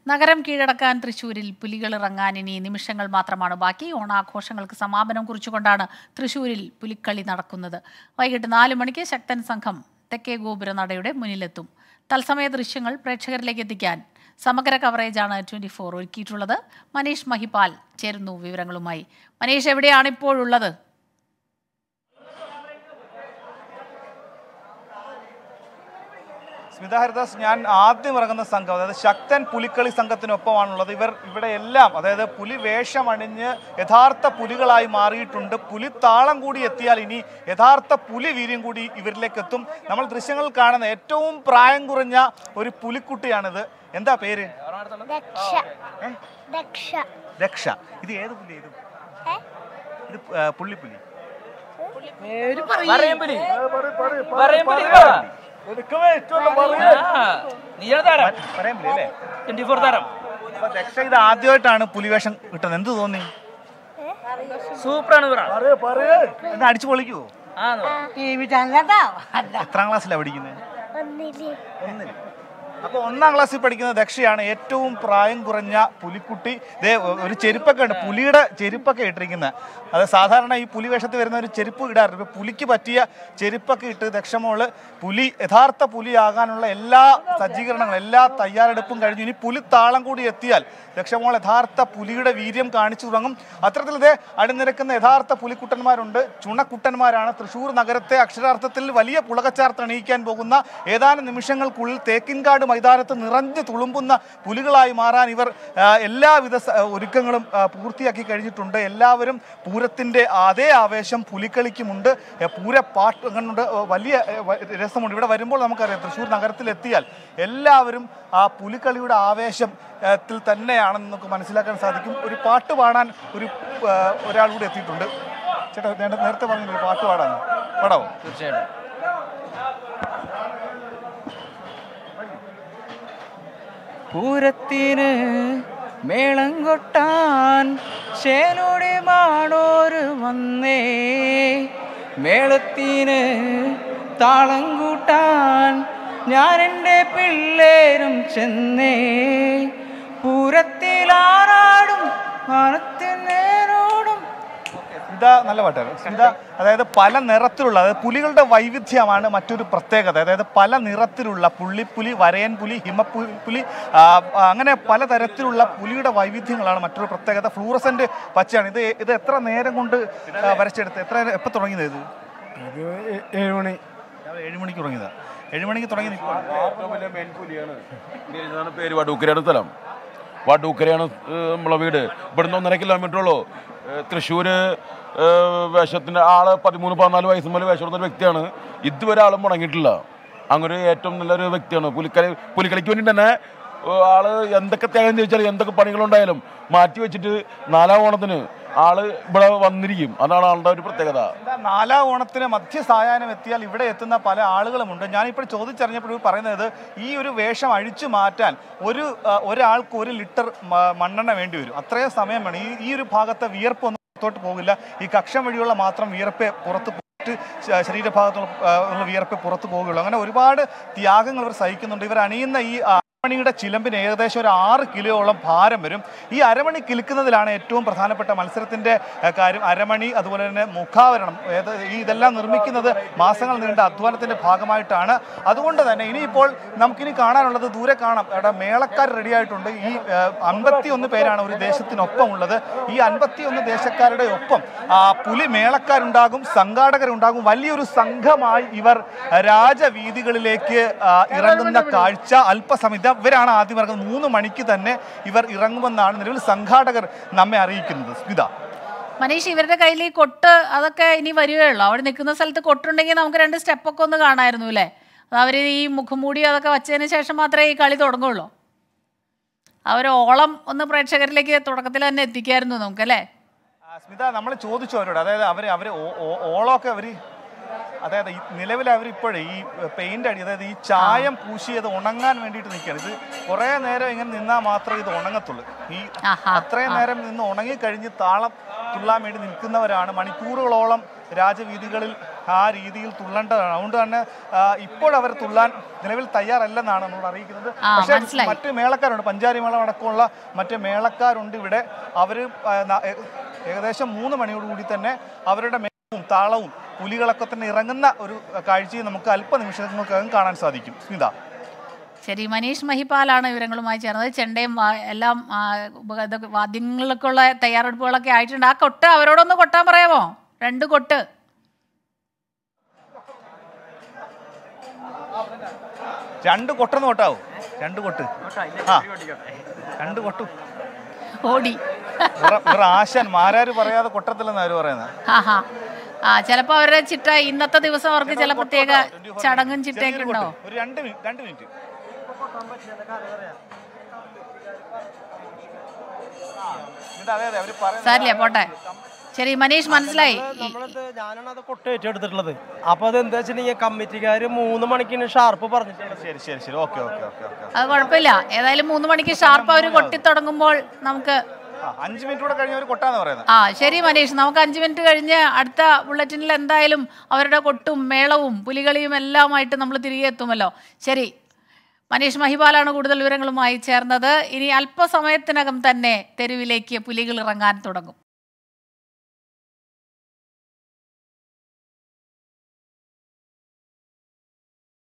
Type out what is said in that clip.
നഗരം കീഴടക്കാൻ തൃശൂരിൽ പുലികൾ ഇറങ്ങാൻ ഇനി നിമിഷങ്ങൾ മാത്രമാണ് ബാക്കി ഓണാഘോഷങ്ങൾക്ക് സമാപനം കുറിച്ചുകൊണ്ടാണ് തൃശൂരിൽ പുലിക്കളി നടക്കുന്നത് വൈകിട്ട് നാല് മണിക്ക് ശക്തൻ സംഘം തെക്കേ ഗോപുരനടയുടെ മുന്നിലെത്തും തത്സമയ ദൃശ്യങ്ങൾ പ്രേക്ഷകരിലേക്ക് എത്തിക്കാൻ സമഗ്ര കവറേജാണ് ട്വന്റി ഫോർ ഒരുക്കിയിട്ടുള്ളത് മനീഷ് മഹിപാൽ ചേരുന്നു വിവരങ്ങളുമായി മനീഷ് എവിടെയാണ് ഇപ്പോഴുള്ളത് സ്മിത ഹരിദാസ് ഞാൻ ആദ്യം ഇറങ്ങുന്ന സംഘം അതായത് ശക്തൻ പുലിക്കളി സംഘത്തിനൊപ്പമാണുള്ളത് ഇവർ ഇവിടെ എല്ലാം അതായത് പുലി വേഷമണിഞ്ഞ് യഥാർത്ഥ പുലികളായി മാറിയിട്ടുണ്ട് പുലി താളം കൂടി എത്തിയാൽ ഇനി യഥാർത്ഥ പുലി വീര്യം കൂടി ഇവരിലേക്ക് എത്തും നമ്മൾ ദൃശ്യങ്ങളിൽ കാണുന്ന ഏറ്റവും പ്രായം കുറഞ്ഞ ഒരു പുലിക്കുട്ടിയാണിത് എന്താ പേര് ദക്ഷ ഏ? ദക്ഷ രക്ഷ ഇത് ഏത് പുലി ഇത് ഏ? ഇത് ആ, പുള്ളിപ്പുലി പറയുമ്പലി പറയുമ്പലി നീയാണ് താരം പറയാൻ പുലി അല്ലേ ട്വന്റി ഫോർ താരം അപ്പൊ ദക്ഷ ഇത് ആദ്യമായിട്ടാണ് പുലിവേഷം കിട്ടുന്നത് എന്ത് തോന്നി സൂപ്പറാണ് പറ എന്താ അടിച്ചു പൊളിക്കുവോ ആണോ എത്രാം ക്ലാസ്സിലാണ് പഠിക്കുന്നത് ഒന്നില് ഒന്നിൽ അപ്പോൾ ഒന്നാം ക്ലാസ്സിൽ പഠിക്കുന്ന ദക്ഷയാണ് ഏറ്റവും പ്രായം കുറഞ്ഞ പുലിക്കുട്ടി ദേ ഒരു ചെരുപ്പൊക്കെ ഉണ്ട് പുലിയുടെ ചെരുപ്പൊക്കെ ഇട്ടിരിക്കുന്നത് അത് സാധാരണ ഈ പുലി വേഷത്തിൽ വരുന്ന ഒരു ചെരുപ്പ് ഇടാറുണ്ട് ഇപ്പോൾ പുലിക്ക് പറ്റിയ ചെരുപ്പൊക്കെ ഇട്ട് ദക്ഷമോള് പുലി യഥാർത്ഥ പുലിയാകാനുള്ള എല്ലാ സജ്ജീകരണങ്ങളും എല്ലാ തയ്യാറെടുപ്പും കഴിഞ്ഞു ഇനി പുലി താളം കൂടി എത്തിയാൽ ദക്ഷമോൾ യഥാർത്ഥ പുലിയുടെ വീര്യം കാണിച്ചു തുടങ്ങും അത്തരത്തിൽ ഇതേ അണിനിരക്കുന്ന യഥാർത്ഥ പുലിക്കുട്ടന്മാരുണ്ട് ചുണക്കുട്ടന്മാരാണ് തൃശ്ശൂർ നഗരത്തെ അക്ഷരാർത്ഥത്തിൽ വലിയ പുളകച്ചാർത്ത് അണിയിക്കാൻ പോകുന്ന ഏതാനും നിമിഷങ്ങൾക്കുള്ളിൽ തേക്കിൻകാട് മൈതാനത്ത് നിറഞ്ഞു തുളുമ്പുന്ന പുലികളായി മാറാൻ ഇവർ ആ, എല്ലാവിധ സ- ഒരുക്കങ്ങളും ആ, പൂർത്തിയാക്കി കഴിഞ്ഞിട്ടുണ്ട് എല്ലാവരും പൂരത്തിൻ്റെ അതേ ആവേശം പുലിക്കളിക്കുമുണ്ട് ഏ, പൂരപ്പാട്ട് കണ്ടുണ്ട് വലിയ ഏ, വ- രസമുണ്ട് ഇവിടെ വരുമ്പോൾ നമുക്കറിയാം തൃശ്ശൂർ നഗരത്തിലെത്തിയാൽ എല്ലാവരും ആ പുലിക്കളിയുടെ ആവേശം ഏ, ത്തിൽ തന്നെയാണെന്ന് നമുക്ക് മനസ്സിലാക്കാൻ സാധിക്കും ഒരു പാട്ട് പാടാൻ ഒരു ആ, ഒരാൾ കൂടി എത്തിയിട്ടുണ്ട് ചേട്ടാ നേരത്തെ നേരത്തെ പറഞ്ഞില്ല ഒരു പാട്ട് പാടാൻ പാടാവോ തീർച്ചയായിട്ടും പൂരത്തിന് മേളം കൊട്ടാൻ ശേലോടെ മാടോര് വന്നേ മേളത്തിന് താളം കൂട്ടാൻ ഞാൻ എൻ്റെ പിള്ളേരും ചെന്നേ പൂരത്തിലാറാടും വാനത്തിനേരോടും സ്മിത നല്ല പാട്ടാണ് സ്മിത അതായത് പല നിറത്തിലുള്ള അതായത് പുലികളുടെ വൈവിധ്യമാണ് മറ്റൊരു പ്രത്യേകത അതായത് പല നിറത്തിലുള്ള പുള്ളിപ്പുലി വരയൻ പുലി ഹിമപ്പുലി പുലി ആ, ആ, അങ്ങനെ പല തരത്തിലുള്ള പുലിയുടെ വൈവിധ്യങ്ങളാണ് മറ്റൊരു പ്രത്യേകത ഫ്ലൂറസെന്റ് പച്ചയാണ് ഇത് ഇത് എത്ര നേരം കൊണ്ട് ആ, വരച്ചെടുത്ത് എത്ര എപ്പോൾ തുടങ്ങിയത് ഇത് ഏഴ് മണി രാവിലെ ഏഴ് മണിക്ക് തുടങ്ങിയതാണ് ഏഴ് മണിക്ക് തുടങ്ങി നിൽക്കുക ഏറ്റവും വലിയ മെയിൻ പുലിയാണ് ഇതാണ് പേര് വടൂക്കരയാണ് സ്ഥലം വടൂക്കരയാണ് ഏഹ്, നമ്മളെ വീട് ഇവിടുന്ന് ഒന്നര കിലോമീറ്റർ ഉള്ളൂ ഏഹ്, തൃശ്ശൂര് ഏഹ്, വേഷത്തിന്റെ ആള് പതിമൂന്ന് പതിനാല് വയസ്സ് മുതൽ വേഷം എടുത്ത വ്യക്തിയാണ് ഇതുവരെ ആളും മുടങ്ങിയിട്ടില്ല അങ്ങനെ ഒരു ഏറ്റവും നല്ലൊരു വ്യക്തിയാണ് പുലിക്കളി പുലിക്കളിക്ക് വേണ്ടി തന്നെ ഏഹ്, ആള് എന്തൊക്കെ തേങ്ങ ചോദിച്ചാലും എന്തൊക്കെ പണികളുണ്ടായാലും മാറ്റി വെച്ചിട്ട് നാലാം ഓണത്തിന് ആള് ഇവിടെ വന്നിരിക്കും അതാണ് ആളുടെ ഒരു പ്രത്യേകത എന്താ നാലാം ഓണത്തിന് മധ്യസായാഹ്നം എത്തിയാൽ ഇവിടെ എത്തുന്ന പല ആളുകളുമുണ്ട് ഞാനിപ്പോൾ ചോദിച്ചറിഞ്ഞപ്പോൾ പറയുന്നത് ഈ ഒരു വേഷം അഴിച്ചു മാറ്റാൻ ഒരു ആ, ഒരാൾക്ക് ഒരു ലിറ്റർ മ- മണ്ണെണ്ണ വേണ്ടി വരും അത്രയും സമയം വേണം ഈ ഈ ഒരു ഭാഗത്തെ വിയർപ്പൊന്നും പുറത്തോട്ട് പോകില്ല ഈ കക്ഷം വഴിയുള്ള മാത്രം വിയർപ്പെ പുറത്ത് പോയിട്ട് ശ- ശരീരഭാഗത്തുള്ള ആ, ഉള്ള വിയർപ്പെ പുറത്ത് പോകുകയുള്ളൂ അങ്ങനെ ഒരുപാട് ത്യാഗങ്ങൾ ഇവർ സഹിക്കുന്നുണ്ട് ഇവർ അണിയുന്ന ഈ ആ, അരമണിയുടെ ചിലമ്പിന് ഏകദേശം ഒരു ആറ് കിലോയോളം ഭാരം വരും ഈ അരമണി കിലുക്കുന്നതിലാണ് ഏറ്റവും പ്രധാനപ്പെട്ട മത്സരത്തിന്റെ ഏഹ്, കാര്യം അരമണി അതുപോലെ തന്നെ മുഖാവരണം ഏത് ഈ ഇതെല്ലാം നിർമ്മിക്കുന്നത് മാസങ്ങൾ നീണ്ട അധ്വാനത്തിന്റെ ഭാഗമായിട്ടാണ് അതുകൊണ്ട് തന്നെ ഇനിയിപ്പോൾ നമുക്കിനി കാണാനുള്ളത് ദൂരെ കാണാം അവിടെ മേളക്കാർ റെഡിയായിട്ടുണ്ട് ഈ അൻപത്തി ഒന്ന് പേരാണ് ഒരു ദേശത്തിനൊപ്പം ഉള്ളത് ഈ അൻപത്തി ഒന്ന് ദേശക്കാരുടെ ഒപ്പം ആ, പുലി മേളക്കാരുണ്ടാകും സംഘാടകരുണ്ടാകും വലിയൊരു സംഘമായി ഇവർ രാജവീതികളിലേക്ക് ആ, ഇറങ്ങുന്ന കാഴ്ച അല്പസമയത്ത് ഇവരാണ് ആദ്യം ഇറങ്ങുന്നത് മൂന്ന് മണിക്ക് തന്നെ ഇവർ ഇറങ്ങുമെന്നാണ് നിലവിൽ സംഘാടകർ നമ്മെ അറിയിക്കുന്നത് സ്മിത മനീഷ് ഇവരുടെ കയ്യിൽ ഈ കൊട്ട് അതൊക്കെ ഇനി വരികയുള്ളൂ അവിടെ നിൽക്കുന്ന സ്ഥലത്ത് കൊട്ടുണ്ടെങ്കിൽ നമുക്ക് രണ്ട് സ്റ്റെപ്പൊക്കെ ഒന്ന് കാണായിരുന്നു അല്ലേ അത് അവർ ഈ മുഖംമൂടി അതൊക്കെ വച്ചതിന് ശേഷം മാത്രമേ ഈ കളി തുടങ്ങുള്ളൂ അവർ ഓളം ഒന്ന് പ്രേക്ഷകരിലേക്ക് തുടക്കത്തിൽ തന്നെ എത്തിക്കായിരുന്നു നമുക്കല്ലേ ആ, സ്മിത നമ്മൾ ചോദിച്ചു അവരോട് അതായത് അവർ അവർ ഓളമൊക്കെ അവർ അതായത് ഈ നിലവിൽ അവർ ഇപ്പോഴേ ഈ പെയിന്റ് അടി അതായത് ഈ ചായം പൂശിയത് ഉണങ്ങാൻ വേണ്ടിയിട്ട് നിൽക്കുകയാണ് ഇത് കുറേ നേരം ഇങ്ങനെ നിന്നാൽ മാത്രമേ ഇത് ഉണങ്ങത്തുള്ളൂ ഈ ആഹാ, അത്രയും ആ. നേരം നിന്ന് ഉണങ്ങിക്കഴിഞ്ഞ് താളം തുള്ളാൻ വേണ്ടി നിൽക്കുന്നവരാണ് മണിക്കൂറുകളോളം രാജവീതികളിൽ ആ രീതിയിൽ തുള്ളേണ്ടതാണ് അതുകൊണ്ട് തന്നെ ആ, ഇപ്പോൾ അവർ തുള്ളാൻ നിലവിൽ തയ്യാറല്ലെന്നാണ് നമ്മൾ അറിയിക്കുന്നത് ആ, പക്ഷേ മനസ്സിലായി. മറ്റ് മേളക്കാരുണ്ട് പഞ്ചാരി മേളം അടക്കമുള്ള മറ്റ് മേളക്കാരുണ്ട് ഇവിടെ അവർ ഏകദേശം മൂന്ന് മണിയോടുകൂടി തന്നെ അവരുടെ മേളവും താളവും പുലികളൊക്കെ തന്നെ ഇറങ്ങുന്ന ഒരു കാഴ്ചയും നമുക്ക് അല്പനിമിഷങ്ങൾക്കകം കാണാൻ സാധിക്കും സ്മിത ശരി മനീഷ് മഹിപാലാണ് വിവരങ്ങളുമായി ചേർന്നത് ചെണ്ടയും വാ- എല്ലാം ആ, ഉപ- ഇതൊക്കെ വാദ്യങ്ങൾക്കുള്ള തയ്യാറെടുപ്പുകളൊക്കെ ആയിട്ടുണ്ട് ആ കൊട്ട് അവരോടൊന്ന് കൊട്ടാൻ പറയാമോ രണ്ട് കൊട്ട് രണ്ട് കൊട്ടെന്ന് കൊട്ടാവോ രണ്ട് കൊട്ട് ആ രണ്ട് കൊട്ടു ഓടി ഇവർ- ഇവർ ആശാൻ മാരാര് പറയാതെ കൊട്ടത്തില്ലെന്ന് അവർ പറയുന്നത് ആഹാ ആ ചിലപ്പോ അവരുടെ ചിട്ട ഇന്നത്തെ ദിവസം അവർക്ക് ചില പ്രത്യേക ചടങ്ങും ചിട്ടയൊക്കെ ചെറിയൊരു ഉണ്ടോ കൊട്ട്. ഒരു രണ്ട് മിനിറ്റ് രണ്ട് മിനിറ്റ് ഇത് അതെ അതെ അവർ പറയുന്നത് സാരില്ല പോട്ടെ ശരി മനീഷ് മനസ്സിലായി ഈ- നമ്മളത് ഞാനാണ് അത് കൊട്ട് ഏറ്റെടുത്തിട്ടുള്ളത് അപ്പൊ അത് എന്താ വെച്ചിട്ടുണ്ടെങ്കിൽ കമ്മിറ്റിക്കാര് മൂന്ന് മണിക്കിന് ഷാർപ്പ് പറഞ്ഞിട്ടുണ്ട് ശരി ശരി ശരി ഓക്കെ ഓക്കെ ഓക്കെ ഓക്കെ അത് കുഴപ്പമില്ല ഏതായാലും മൂന്ന് മണിക്ക് ഷാർപ്പ് അവർ കൊട്ടി തുടങ്ങുമ്പോൾ നമുക്ക് ആ അഞ്ച് മിനിറ്റ് കൂടെ കഴിഞ്ഞ് അവർ കൊട്ടാന്ന് പറയുന്നത് ആ ശരി മനീഷ് നമുക്ക് അഞ്ച് മിനിറ്റ് കഴിഞ്ഞ് അടുത്ത ബുള്ളറ്റിനിൽ എന്തായാലും അവരുടെ കൊട്ടും മേളവും പുലികളിയും എല്ലാമായിട്ട് നമ്മൾ തിരികെ എത്തുമല്ലോ ശരി മനീഷ് മഹിപാലാണ് കൂടുതൽ വിവരങ്ങളുമായി ചേർന്നത് ഇനി അല്പസമയത്തിനകം തന്നെ തെരുവിലേക്ക് പുലികൾ ഇറങ്ങാൻ തുടങ്ങും